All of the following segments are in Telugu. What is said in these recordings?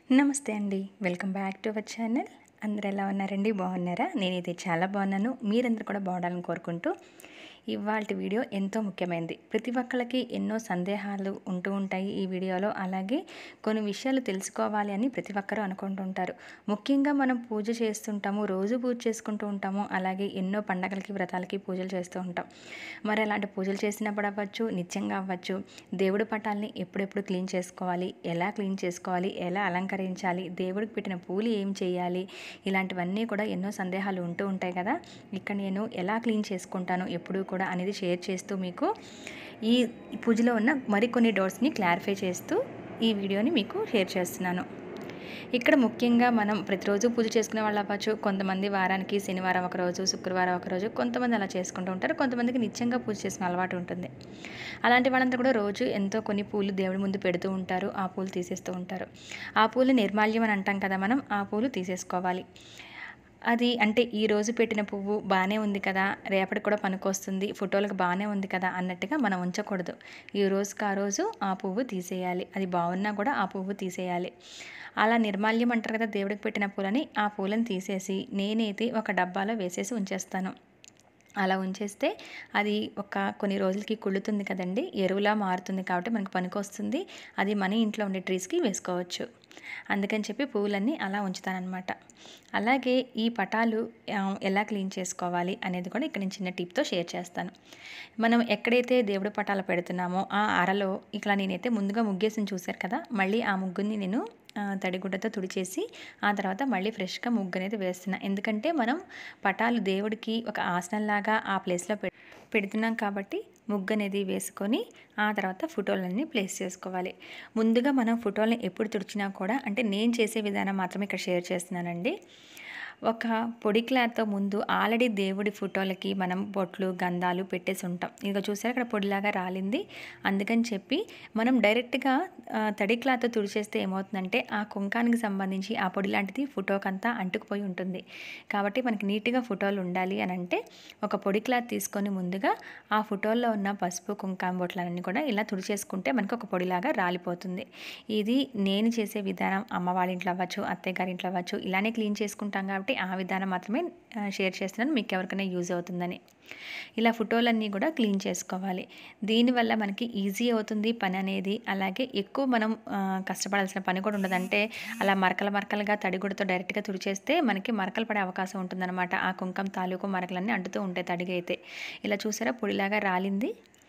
నమస్తే అండి welcome back to our channel అందరు ఎలా ఉన్నారండి బాగున్నారా నేనైతే చాలా బాగున్నాను మీరందరూ కూడా బాగుండాలని కోరుకుంటూ ఇవాళ వీడియో ఎంతో ముఖ్యమైనది ప్రతి ఒక్కళ్ళకి ఎన్నో సందేహాలు ఉంటూ ఉంటాయి ఈ వీడియోలో అలాగే కొన్ని విషయాలు తెలుసుకోవాలి అని ప్రతి ఒక్కరూ అనుకుంటుంటారు ముఖ్యంగా మనం పూజ చేస్తుంటాము రోజు పూజ చేసుకుంటూ ఉంటాము అలాగే ఎన్నో పండగలకి వ్రతాలకి పూజలు చేస్తూ ఉంటాం మరి అలాంటి పూజలు చేసినప్పుడు అవ్వచ్చు నిత్యంగా అవ్వచ్చు దేవుడి పటాల్ని ఎప్పుడెప్పుడు క్లీన్ చేసుకోవాలి ఎలా క్లీన్ చేసుకోవాలి ఎలా అలంకరించాలి దేవుడికి పెట్టిన పూలు ఏం చేయాలి ఇలాంటివన్నీ కూడా ఎన్నో సందేహాలు ఉంటూ ఉంటాయి కదా ఇక్కడ నేను ఎలా క్లీన్ చేసుకుంటాను ఎప్పుడు కూడా అనేది షేర్ చేస్తూ మీకు ఈ పూజలో ఉన్న మరికొన్ని డౌట్స్ని క్లారిఫై చేస్తూ ఈ వీడియోని మీకు షేర్ చేస్తున్నాను ఇక్కడ ముఖ్యంగా మనం ప్రతిరోజు పూజ చేసుకునే వాళ్ళు అవ్వచ్చు కొంతమంది వారానికి శనివారం ఒక రోజు శుక్రవారం ఒక రోజు కొంతమంది అలా చేసుకుంటూ ఉంటారు కొంతమందికి నిత్యంగా పూజ చేసుకునే అలవాటు ఉంటుంది అలాంటి వాళ్ళంతా కూడా రోజు ఎంతో కొన్ని పూలు దేవుడి ముందు పెడుతూ ఉంటారు ఆ పూలు తీసేస్తూ ఉంటారు ఆ పూలు నిర్మాల్యం అని అంటాం కదా మనం ఆ పూలు తీసేసుకోవాలి అది అంటే ఈ రోజు పెట్టిన పువ్వు బాగానే ఉంది కదా రేపటికి కూడా పనికొస్తుంది ఫోటోలకు బాగానే ఉంది కదా అన్నట్టుగా మనం ఉంచకూడదు ఈ రోజుకి ఆ రోజు ఆ పువ్వు తీసేయాలి అది బాగున్నా కూడా ఆ పువ్వు తీసేయాలి అలా నిర్మాల్యం అంటారు కదా దేవుడికి పెట్టిన పూలని ఆ పూలను తీసేసి నేనైతే ఒక డబ్బాలో వేసేసి ఉంచేస్తాను అలా ఉంచేస్తే అది ఒక కొన్ని రోజులకి కుళ్ళుతుంది కదండి ఎరువులా మారుతుంది కాబట్టి మనకు పనికొస్తుంది అది మన ఇంట్లో ఉండే ట్రీస్కి వేసుకోవచ్చు అందుకని చెప్పి పువ్వులన్నీ అలా ఉంచుతానమాట అలాగే ఈ పటాలు ఆ, ఎలా క్లీన్ చేసుకోవాలి అనేది కూడా ఇక్కడ నేను చిన్న టిప్తో షేర్ చేస్తాను మనం ఎక్కడైతే దేవుడి పటాలు పెడుతున్నామో ఆ అరలో ఇట్లా నేనైతే ముందుగా ముగ్గేసి చూశారు కదా మళ్ళీ ఆ ముగ్గుని నేను ఆ, తడిగుడ్డతో తుడిచేసి ఆ తర్వాత మళ్ళీ ఫ్రెష్గా ముగ్గు అనేది వేస్తున్నా ఎందుకంటే మనం పటాలు దేవుడికి ఒక ఆసనంలాగా ఆ ప్లేస్లో పె పెడుతున్నాం కాబట్టి ముగ్గు అనేది వేసుకొని ఆ తర్వాత ఫోటోలన్నీ ప్లేస్ చేసుకోవాలి ముందుగా మనం ఫోటోలని ఎప్పుడు తుడిచినా కూడా అంటే నేను చేసే విధానం మాత్రమే ఇక్కడ షేర్ చేస్తున్నానండి ఒక పొడి క్లాత్తో ముందు ఆల్రెడీ దేవుడి ఫోటోలకి మనం బొట్లు గంధాలు పెట్టేసి ఉంటాం ఇక చూసారు అక్కడ పొడిలాగా రాలింది అందుకని చెప్పి మనం డైరెక్ట్గా ఆ, తడి క్లాత్తో తుడిచేస్తే ఏమవుతుందంటే ఆ కుంకానికి సంబంధించి ఆ పొడి లాంటిది ఫోటోకంతా అంటుకుపోయి ఉంటుంది కాబట్టి మనకి నీట్గా ఫోటోలు ఉండాలి అని అంటే ఒక పొడి క్లాత్ తీసుకొని ముందుగా ఆ ఫోటోల్లో ఉన్న పసుపు కుంకాం బొట్లన్నీ కూడా ఇలా తుడిచేసుకుంటే మనకు ఒక పొడిలాగా రాలిపోతుంది ఇది నేను చేసే విధానం అమ్మ వాళ్ళ ఇంట్లో అవ్వచ్చు అత్తయ్య గారి ఇంట్లో అవ్వచ్చు ఇలానే క్లీన్ చేసుకుంటాం కాబట్టి ఆ విధానం మాత్రమే ఆ, షేర్ చేస్తున్నాను మీకు ఎవరికైనా యూజ్ అవుతుందని ఇలా ఫోటోలన్నీ కూడా క్లీన్ చేసుకోవాలి దీనివల్ల మనకి ఈజీ అవుతుంది పని అనేది అలాగే ఎక్కువ మనం ఆ, కష్టపడాల్సిన పని కూడా ఉండదంటే అలా మరకల మరకలుగా తడిగుడితో డైరెక్ట్గా తుడిచేస్తే మనకి మరకలు పడే అవకాశం ఉంటుందన్నమాట ఆ కుంకం తాలూకు మరకలన్నీ అంటుతూ ఉంటాయి తడిగా అయితే ఇలా చూసారా పొడిలాగా రాలింది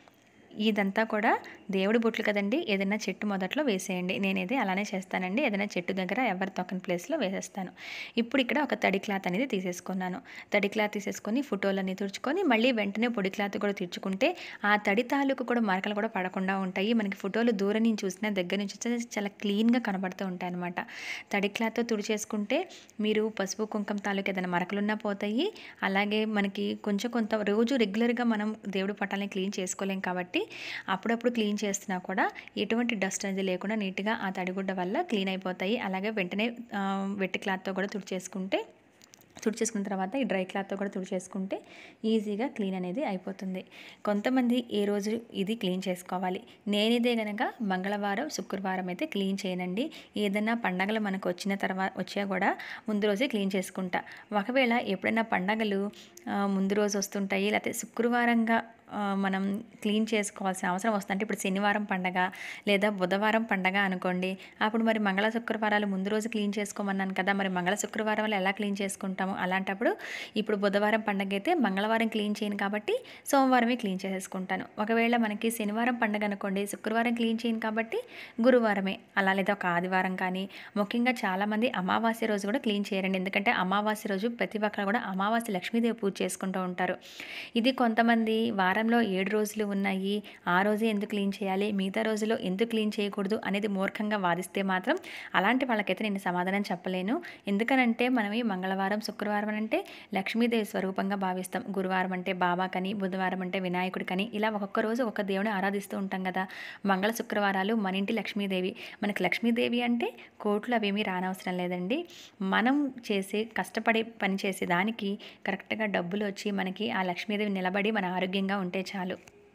ఇదంతా కూడా దేవుడి బొట్లు కదండి ఏదైనా చెట్టు మొదట్లో వేసేయండి నేనైతే అలానే చేస్తానండి ఏదైనా చెట్టు దగ్గర ఎవరి తొక్కని ప్లేస్లో వేసేస్తాను ఇప్పుడు ఇక్కడ ఒక తడి క్లాత్ అనేది తీసేసుకున్నాను తడి క్లాత్ తీసేసుకొని ఫోటోలన్నీ తుడుచుకొని మళ్ళీ వెంటనే పొడి క్లాత్ కూడా తెచ్చుకుంటే ఆ తడి తాలూకు కూడా మరకలు కూడా పడకుండా ఉంటాయి మనకి ఫోటోలు దూరం నుంచి చూసినా దగ్గర నుంచి చూస్తే చాలా క్లీన్గా కనబడుతూ ఉంటాయి అనమాట తడి క్లాత్తో తుడిచేసుకుంటే మీరు పసుపు కుంకం తాలూకు ఏదైనా మరకలున్నా పోతాయి అలాగే మనకి కొంచెం కొంత రోజు రెగ్యులర్గా మనం దేవుడి పటాలని క్లీన్ చేసుకోలేం కాబట్టి అప్పుడప్పుడు క్లీన్ చేస్తున్నా కూడా ఎటువంటి డస్ట్ అనేది లేకుండా నీట్గా ఆ తడిగుడ్డ వల్ల క్లీన్ అయిపోతాయి అలాగే వెంటనే ఆ, వెట్టి క్లాత్తో కూడా తుడిచేసుకుంటే తుడిచేసుకున్న తర్వాత ఈ డ్రై క్లాత్తో కూడా తుడిచేసుకుంటే ఈజీగా క్లీన్ అనేది అయిపోతుంది కొంతమంది ఏ రోజు ఇది క్లీన్ చేసుకోవాలి నేనిదే గనక మంగళవారం శుక్రవారం అయితే క్లీన్ చేయనండి ఏదైనా పండగలు మనకు వచ్చిన తర్వాత వచ్చా కూడా ముందు రోజే క్లీన్ చేసుకుంటా ఒకవేళ ఎప్పుడైనా పండగలు ఆ, ముందు రోజు వస్తుంటాయి లేకపోతే శుక్రవారంగా ఆ, మనం క్లీన్ చేసుకోవాల్సిన అవసరం వస్తుంది అంటే ఇప్పుడు శనివారం పండగ లేదా బుధవారం పండగ అనుకోండి అప్పుడు మరి మంగళ శుక్రవారాలు ముందు రోజు క్లీన్ చేసుకోమన్నాను కదా మరి మంగళ శుక్రవారం ఎలా క్లీన్ చేసుకుంటాము అలాంటప్పుడు ఇప్పుడు బుధవారం పండగ అయితే మంగళవారం క్లీన్ చేయను కాబట్టి సోమవారమే క్లీన్ చేసేసుకుంటాను ఒకవేళ మనకి శనివారం పండగ అనుకోండి శుక్రవారం క్లీన్ చేయను కాబట్టి గురువారమే అలా లేదా ఒక ఆదివారం కానీ ముఖ్యంగా చాలామంది అమావాస్య రోజు కూడా క్లీన్ చేయరండి ఎందుకంటే అమావాస్య రోజు ప్రతి ఒక్కరు కూడా అమావాస్య లక్ష్మీదేవి పూజ చేసుకుంటూ ఉంటారు ఇది కొంతమంది వారంలో ఏడు రోజులు ఉన్నాయి ఆ రోజే ఎందుకు క్లీన్ చేయాలి మిగతా రోజులో ఎందుకు క్లీన్ చేయకూడదు అనేది మూర్ఖంగా వాదిస్తే మాత్రం అలాంటి వాళ్ళకైతే నేను సమాధానం చెప్పలేను ఎందుకనంటే మనం ఈ మంగళవారం శుక్రవారం అంటే లక్ష్మీదేవి స్వరూపంగా భావిస్తాం గురువారం అంటే బాబాకని బుధవారం అంటే వినాయకుడికని ఇలా ఒక్కొక్క రోజు ఒక్కొక్క దేవుని ఆరాధిస్తూ ఉంటాం కదా మంగళ శుక్రవారాలు మన ఇంటి లక్ష్మీదేవి మనకి లక్ష్మీదేవి అంటే కోట్లు అవేమీ రానవసరం లేదండి మనం చేసే కష్టపడి పని చేసే దానికి కరెక్ట్గా డబ్బులు వచ్చి మనకి ఆ లక్ష్మీదేవి నిలబడి మన ఆరోగ్యంగా ఉంటే చాలు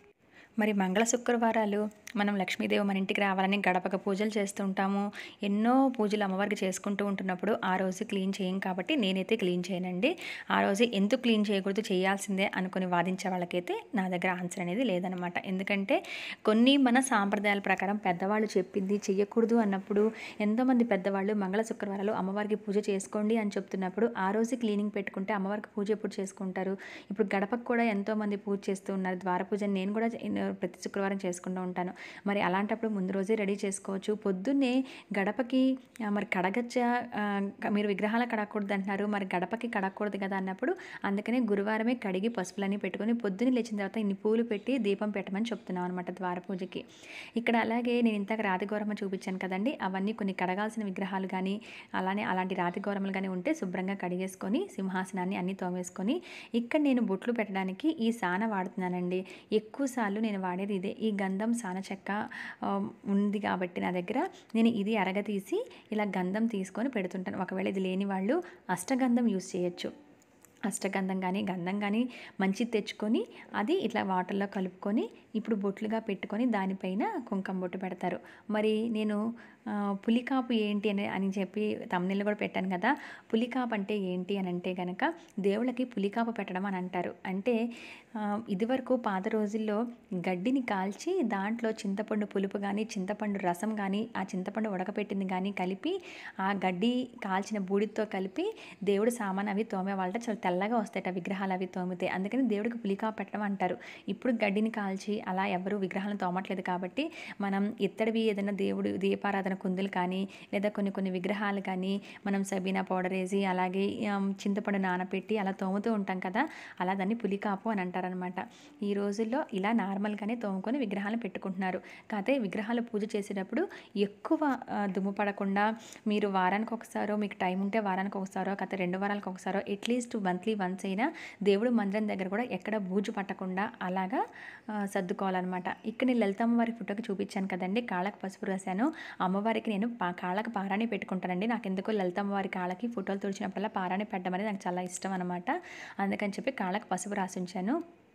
మరి మంగళ శుక్రవారాలు మనం లక్ష్మీదేవి మన ఇంటికి రావాలని గడపక పూజలు చేస్తూ ఉంటాము ఎన్నో పూజలు అమ్మవారికి చేసుకుంటూ ఉంటున్నప్పుడు ఆ రోజు క్లీన్ చేయం కాబట్టి నేనైతే క్లీన్ చేయనండి ఆ రోజు ఎందుకు క్లీన్ చేయకూడదు చేయాల్సిందే అనుకుని వాదించే వాళ్ళకైతే నా దగ్గర ఆన్సర్ అనేది లేదనమాట ఎందుకంటే కొన్ని మన సాంప్రదాయాల ప్రకారం పెద్దవాళ్ళు చెప్పింది చెయ్యకూడదు అన్నప్పుడు ఎంతోమంది పెద్దవాళ్ళు మంగళ శుక్రవారాలు అమ్మవారికి పూజ చేసుకోండి అని చెప్తున్నప్పుడు ఆ రోజు క్లీనింగ్ పెట్టుకుంటే అమ్మవారికి పూజ ఎప్పుడు చేసుకుంటారు ఇప్పుడు గడపకు కూడా ఎంతోమంది పూజ చేస్తూ ఉన్నారు ద్వార పూజ నేను కూడా ఎన్నో- ప్రతి శుక్రవారం చేసుకుంటూ ఉంటాను మరి అలాంటప్పుడు ముందు రోజే రెడీ చేసుకోవచ్చు పొద్దున్నే గడపకి ఆ, మరి కడగచ్చ ఆ, క- మీరు విగ్రహాలు కడగకూడదు అంటున్నారు మరి గడపకి కడగకూడదు కదా అన్నప్పుడు అందుకనే గురువారమే కడిగి పసుపులన్నీ పెట్టుకొని పొద్దున్నే లేచిన తర్వాత ఇన్ని పూలు పెట్టి దీపం పెట్టమని చెప్తున్నాం అనమాట ద్వార పూజకి ఇక్కడ అలాగే నేను ఇంతకు రాతి గౌరమ్మ చూపించాను కదండి అవన్నీ కొన్ని కడగాల్సిన విగ్రహాలు కానీ అలానే అలాంటి రాతి గౌరమ్మలు కానీ ఉంటే శుభ్రంగా కడిగేసుకొని సింహాసనాన్ని అన్ని తోమేసుకొని ఇక్కడ నేను బొట్లు పెట్టడానికి ఈ సాన వాడుతున్నానండి ఎక్కువ సార్లు నేను వాడేది ఇదే ఈ గంధం సాన చెక్క ఆ, ఉంది కాబట్టి నా దగ్గర నేను ఇది అరగతీసి ఇలా గంధం తీసుకొని పెడుతుంటాను ఒకవేళ ఇది లేని వాళ్ళు అష్టగంధం యూస్ చేయొచ్చు అష్టగంధం కానీ గంధం కానీ మంచిది తెచ్చుకొని అది ఇట్లా వాటర్లో కలుపుకొని ఇప్పుడు బొట్లుగా పెట్టుకొని దానిపైన కుంకుమ బొట్టు పెడతారు మరి నేను ఆ, పులికాపు ఏంటి అని అని చెప్పి తమిళలో కూడా పెట్టాను కదా పులికాపు అంటే ఏంటి అని అంటే కనుక దేవుళ్ళకి పులికాపు పెట్టడం అని అంటారు అంటే ఆ, ఇదివరకు పాత రోజుల్లో గడ్డిని కాల్చి దాంట్లో చింతపండు పులుపు కానీ చింతపండు రసం కానీ ఆ చింతపండు ఉడకపెట్టింది కానీ కలిపి ఆ గడ్డి కాల్చిన బూడితో కలిపి దేవుడు సామాన్ అవి తోమేవాళ్ళ చాలా తెల్లగా వస్తాయట విగ్రహాలు అవి తోమితే అందుకని దేవుడికి పులికా పెట్టడం అంటారు ఇప్పుడు గడ్డిని కాల్చి అలా ఎవరు విగ్రహాలను తోమట్లేదు కాబట్టి మనం ఇత్తడివి ఏదైనా దేవుడు దీపారాధన కుందులు కానీ లేదా కొన్ని కొన్ని విగ్రహాలు కానీ మనం సబీనా పౌడర్ వేసి అలాగే ఆమ్, చింతపండు నానబెట్టి అలా తోముతూ ఉంటాం కదా అలా దాన్ని పులికాపు అని అంటారనమాట ఈ రోజుల్లో ఇలా నార్మల్గానే తోముకొని విగ్రహాలను పెట్టుకుంటున్నారు కాకపోతే విగ్రహాలు పూజ చేసేటప్పుడు ఎక్కువ ఆ, దుమ్ము పడకుండా మీరు వారానికి ఒకసారో మీకు టైం ఉంటే వారానికి ఒకసారో కాకపోతే రెండు వారాలకు ఒకసారో అట్లీస్ట్ మంత్లీ వన్స్ అయినా దేవుడు మందిరం దగ్గర కూడా ఎక్కడ బూజు పట్టకుండా అలాగా ఆ, సర్దుకోవాలన్నమాట ఇక్కడ నేను లలితమ్మ వారి ఫోటోకి చూపించాను కదండి కాళ్ళకి పసుపు రాశాను అమ్మవారికి నేను పా కాళ్ళకి పారాణి పెట్టుకుంటానండి నాకు ఎందుకో లలితమ్మ వారి కాళ్ళకి ఫోటోలు తుడిచినప్పుడల్లా పారాణి పెట్టడం అనేది నాకు చాలా ఇష్టం అనమాట అందుకని చెప్పి కాళ్ళకి పసుపు రాసి ఉంచాను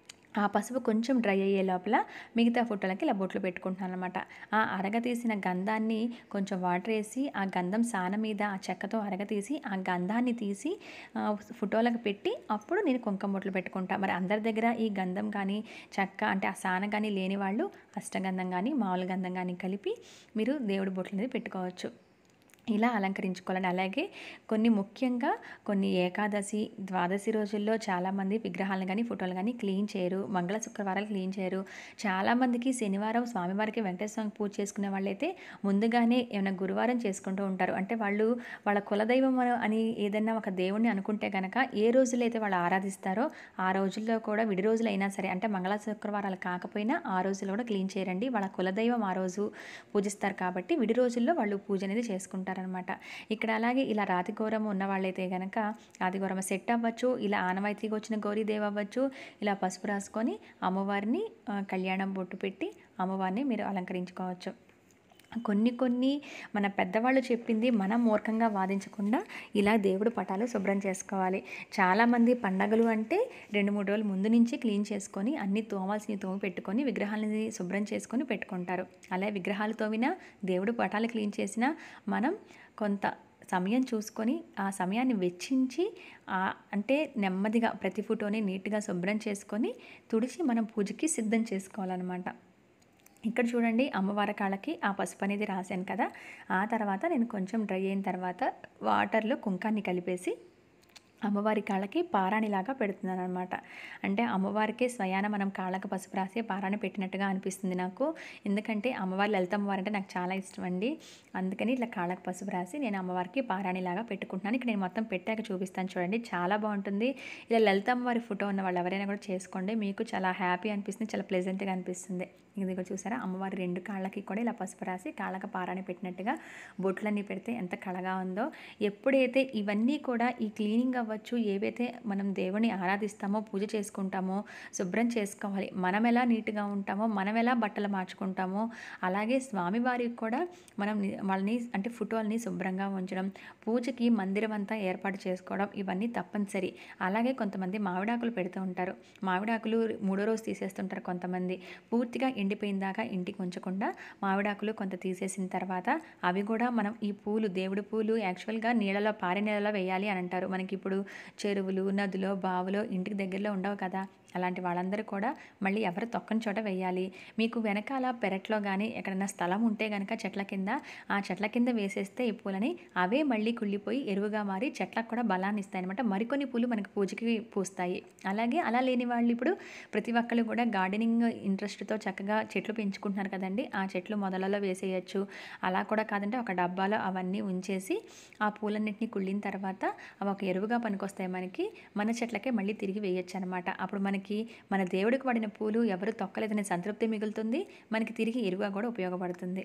ఆ పసుపు కొంచెం డ్రై అయ్యే లోపల మిగతా ఫోటోలకి ఇలా బొట్లు పెట్టుకుంటున్నాను అనమాట ఆ అరగతీసిన గంధాన్ని కొంచెం వాటర్ వేసి ఆ గంధం సాన మీద ఆ చెక్కతో అరగతీసి ఆ గంధాన్ని తీసి ఆ, ఫోటోలకు పెట్టి అప్పుడు నేను కుంకుమ బొట్లు పెట్టుకుంటా మరి అందరి దగ్గర ఈ గంధం కానీ చెక్క అంటే ఆ సాన కానీ లేని వాళ్ళు అష్టగంధం కానీ మామూలు గంధం కానీ కలిపి మీరు దేవుడి బొట్లు అనేది పెట్టుకోవచ్చు ఇలా అలంకరించుకోవాలని అలాగే కొన్ని ముఖ్యంగా కొన్ని ఏకాదశి ద్వాదశి రోజుల్లో చాలామంది విగ్రహాలను కానీ ఫోటోలు కానీ క్లీన్ చేయరు మంగళ శుక్రవారాలు క్లీన్ చేయరు చాలామందికి శనివారం స్వామివారికి వెంకటేశ్వర స్వామి పూజ చేసుకునే వాళ్ళైతే ముందుగానే ఏమైనా గురువారం చేసుకుంటూ ఉంటారు అంటే వాళ్ళు వాళ్ళ కులదైవం అని ఏదైనా ఒక దేవుణ్ణి అనుకుంటే కనుక ఏ రోజులైతే వాళ్ళు ఆరాధిస్తారో ఆ రోజుల్లో కూడా విడి రోజులు అయినా సరే అంటే మంగళ శుక్రవారాలు కాకపోయినా ఆ రోజుల్లో కూడా క్లీన్ చేయరండి వాళ్ళ కులదైవం ఆ రోజు పూజిస్తారు కాబట్టి విడి రోజుల్లో వాళ్ళు పూజ అనేది చేసుకుంటారనమాట ఇక్కడ అలాగే ఇలా రాతి ఘోరం ఉన్న వాళ్ళైతే కనుక రాతి ఘోరం సెట్ అవ్వచ్చు ఇలా ఆనవాయితీగా వచ్చిన గౌరీదేవి అవ్వచ్చు ఇలా పసుపు రాసుకొని అమ్మవారిని ఆ, కళ్యాణం బొట్టు పెట్టి అమ్మవారిని మీరు అలంకరించుకోవచ్చు కొన్ని కొన్ని మన పెద్దవాళ్ళు చెప్పింది మనం మూర్ఖంగా వాదించకుండా ఇలా దేవుడు పటాలు శుభ్రం చేసుకోవాలి చాలామంది పండగలు అంటే రెండు మూడు రోజులు ముందు నుంచి క్లీన్ చేసుకొని అన్ని తోమాల్సినవి తోమి పెట్టుకొని విగ్రహాలని శుభ్రం చేసుకొని పెట్టుకుంటారు అలా విగ్రహాలు తోమినా దేవుడు పటాలు క్లీన్ చేసినా మనం కొంత సమయం చూసుకొని ఆ సమయాన్ని వెచ్చించి ఆ అంటే నెమ్మదిగా ప్రతి ఫోటోని నీట్గా శుభ్రం చేసుకొని తుడిచి మనం పూజకి సిద్ధం చేసుకోవాలన్నమాట ఇక్కడ చూడండి అమ్మవారి కాళ్ళకి ఆ పసుపు అనేది రాశాను కదా ఆ తర్వాత నేను కొంచెం డ్రై అయిన తర్వాత వాటర్లో కుంకాన్ని కలిపేసి అమ్మవారి కాళ్ళకి పారాణిలాగా పెడుతున్నాను అనమాట అంటే అమ్మవారికి స్వయాన మనం కాళ్ళకి పసుపు రాసి పారాణి పెట్టినట్టుగా అనిపిస్తుంది నాకు ఎందుకంటే అమ్మవారి లలితమ్మవారు అంటే నాకు చాలా ఇష్టం అండి అందుకని ఇట్లా కాళ్ళకి పసుపు రాసి నేను అమ్మవారికి పారాణిలాగా పెట్టుకుంటున్నాను ఇక్కడ నేను మొత్తం పెట్టాక చూపిస్తాను చూడండి చాలా బాగుంటుంది ఇలా లలితమ్మవారి ఫోటో ఉన్న వాళ్ళు ఎవరైనా కూడా చేసుకోండి మీకు చాలా హ్యాపీ అనిపిస్తుంది చాలా ప్లెజెంట్గా అనిపిస్తుంది ఇదిగో చూసారా అమ్మవారి రెండు కాళ్ళకి కూడా ఇలా పసుపు రాసి కాళ్ళకి పారాణి పెట్టినట్టుగా బొట్లన్నీ పెడితే ఎంత కళగా ఉందో ఎప్పుడైతే ఇవన్నీ కూడా ఈ క్లీనింగ్ అవ్వచ్చు ఏవైతే మనం దేవుని ఆరాధిస్తామో పూజ చేసుకుంటామో శుభ్రం చేసుకోవాలి మనం ఎలా నీట్గా ఉంటామో మనం ఎలా బట్టలు మార్చుకుంటామో అలాగే స్వామివారికి కూడా మనం ని- వాళ్ళని అంటే ఫోటోల్ని శుభ్రంగా ఉంచడం పూజకి మందిరం అంతా ఏర్పాటు చేసుకోవడం ఇవన్నీ తప్పనిసరి అలాగే కొంతమంది మామిడాకులు పెడుతూ ఉంటారు మామిడాకులు మూడో రోజు తీసేస్తుంటారు కొంతమంది పూర్తిగా ఎండిపోయిన దాకా ఇంటికి ఉంచకుండా మామిడాకులు కొంత తీసేసిన తర్వాత అవి కూడా మనం ఈ పూలు దేవుడి పూలు యాక్చువల్గా నీళ్ళలో పారే నీళ్ళలో వేయాలి అని అంటారు మనకి ఇప్పుడు చెరువులు నదులు బావులు ఇంటికి దగ్గరలో ఉండవు కదా అలాంటి వాళ్ళందరూ కూడా మళ్ళీ ఎవరు తొక్కని చోట వేయాలి మీకు వెనకాల పెరట్లో కానీ ఎక్కడైనా స్థలం ఉంటే కనుక చెట్ల కింద ఆ చెట్ల కింద వేసేస్తే ఈ పూలని అవే మళ్ళీ కుళ్ళిపోయి ఎరువుగా మారి చెట్లకు కూడా బలాన్ని ఇస్తాయి అనమాట మరికొన్ని పూలు మనకి పూజకి పూస్తాయి అలాగే అలా లేని వాళ్ళు ఇప్పుడు ప్రతి ఒక్కళ్ళు కూడా గార్డెనింగ్ ఇంట్రెస్ట్తో చక్కగా చెట్లు పెంచుకుంటున్నారు కదండి ఆ చెట్లు మొదలలో వేసేయచ్చు అలా కూడా కాదంటే ఒక డబ్బాలో అవన్నీ ఉంచేసి ఆ పూలన్నింటినీ కుళ్ళిన తర్వాత అవి ఒక ఎరువుగా పనికొస్తాయి మనకి మన చెట్లకే మళ్ళీ తిరిగి వేయచ్చు అనమాట అప్పుడు మనకి మన దేవుడికి పడిన పూలు ఎవరు తొక్కలేదనే సంతృప్తి మిగులుతుంది మనకి తిరిగి ఎరువుగా కూడా ఉపయోగపడుతుంది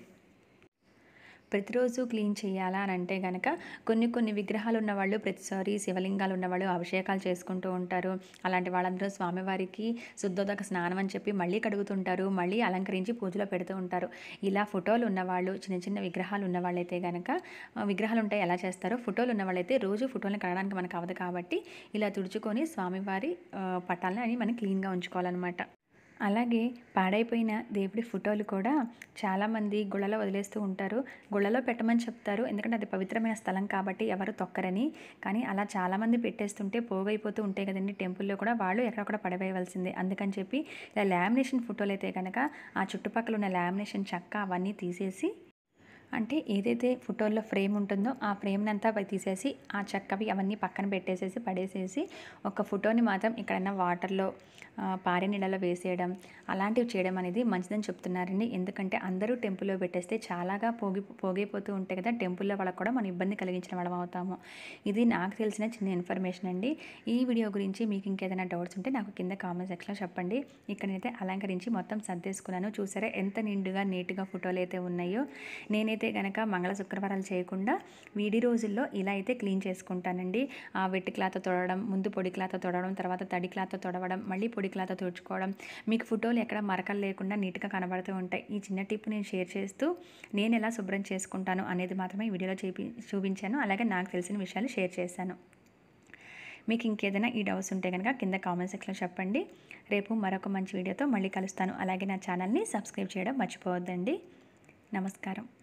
ప్రతిరోజు క్లీన్ చేయాలా అని అంటే కనుక కొన్ని కొన్ని విగ్రహాలు ఉన్నవాళ్ళు ప్రతిసారి శివలింగాలు ఉన్నవాళ్ళు అభిషేకాలు చేసుకుంటూ ఉంటారు అలాంటి వాళ్ళందరూ స్వామివారికి శుద్ధోదక స్నానం అని చెప్పి మళ్ళీ కడుగుతుంటారు మళ్ళీ అలంకరించి పూజలో పెడుతూ ఉంటారు ఇలా ఫోటోలు ఉన్నవాళ్ళు చిన్న చిన్న విగ్రహాలు ఉన్నవాళ్ళైతే కనుక ఆ, విగ్రహాలు ఉంటాయి ఎలా చేస్తారో ఫోటోలు ఉన్నవాళ్ళైతే రోజు ఫోటోలను కడగడానికి మనకు అవదు కాబట్టి ఇలా తుడుచుకొని స్వామివారి ఆ, పటాలని అని మనం క్లీన్గా ఉంచుకోవాలన్నమాట అలాగే పాడైపోయిన దేవుడి ఫోటోలు కూడా చాలామంది గుళ్ళలో వదిలేస్తూ ఉంటారు గుళ్ళలో పెట్టమని చెప్తారు ఎందుకంటే అది పవిత్రమైన స్థలం కాబట్టి ఎవరు తొక్కరని కానీ అలా చాలామంది పెట్టేస్తుంటే పోగైపోతూ ఉంటాయి కదండి టెంపుల్లో కూడా వాళ్ళు ఎక్కడొక్కడ పడవేయవలసిందే అందుకని చెప్పి ఇలా లామినేషన్ ఫోటోలు అయితే కనుక ఆ చుట్టుపక్కల ఉన్న లామినేషన్ చెక్క అవన్నీ తీసేసి అంటే ఏదైతే ఫోటోల్లో ఫ్రేమ్ ఉంటుందో ఆ ఫ్రేమ్ని అంతా పై తీసేసి ఆ చెక్కవి అవన్నీ పక్కన పెట్టేసేసి పడేసేసి ఒక ఫోటోని మాత్రం ఎక్కడైనా వాటర్లో ఆ, పారే నీళ్ళలో వేసేయడం అలాంటివి చేయడం అనేది మంచిదని చెప్తున్నారండి ఎందుకంటే అందరూ టెంపుల్లో పెట్టేస్తే చాలాగా పోగి పోగైపోతూ ఉంటాయి కదా టెంపుల్లో వాళ్ళకి కూడా మనం ఇబ్బంది కలిగించిన వాళ్ళం అవుతాము ఇది నాకు తెలిసిన చిన్న ఇన్ఫర్మేషన్ అండి ఈ వీడియో గురించి మీకు ఇంకేదైనా డౌట్స్ ఉంటే నాకు కింద కామెంట్ సెక్షన్లో చెప్పండి ఇక్కడైతే అలంకరించి మొత్తం సర్దేసుకున్నాను చూసారా ఎంత నిండుగా నీట్గా ఫోటోలు అయితే ఉన్నాయో నేనైతే కనుక మంగళ శుక్రవారాలు చేయకుండా వీడి రోజుల్లో ఇలా అయితే క్లీన్ చేసుకుంటానండి ఆ వెట్టి క్లాత్ తొడవడం ముందు పొడి క్లాత్ తొడవడం తర్వాత తడి క్లాత్ తొడవడం మళ్ళీ పొడి క్లాత్ తుడుచుకోవడం మీకు ఫోటోలు ఎక్కడ మరకలు లేకుండా నీట్గా కనబడుతూ ఉంటాయి ఈ చిన్న టిప్ నేను షేర్ చేస్తూ నేను ఎలా శుభ్రం చేసుకుంటాను అనేది మాత్రమే ఈ వీడియోలో చూపి చూపించాను అలాగే నాకు తెలిసిన విషయాలు షేర్ చేశాను మీకు ఇంకేదైనా ఈ డౌట్స్ ఉంటే కనుక కింద కామెంట్ సెక్షన్లో చెప్పండి రేపు మరొక మంచి వీడియోతో మళ్ళీ కలుస్తాను అలాగే నా ఛానల్ని సబ్స్క్రైబ్ చేయడం మర్చిపోవద్దండి నమస్కారం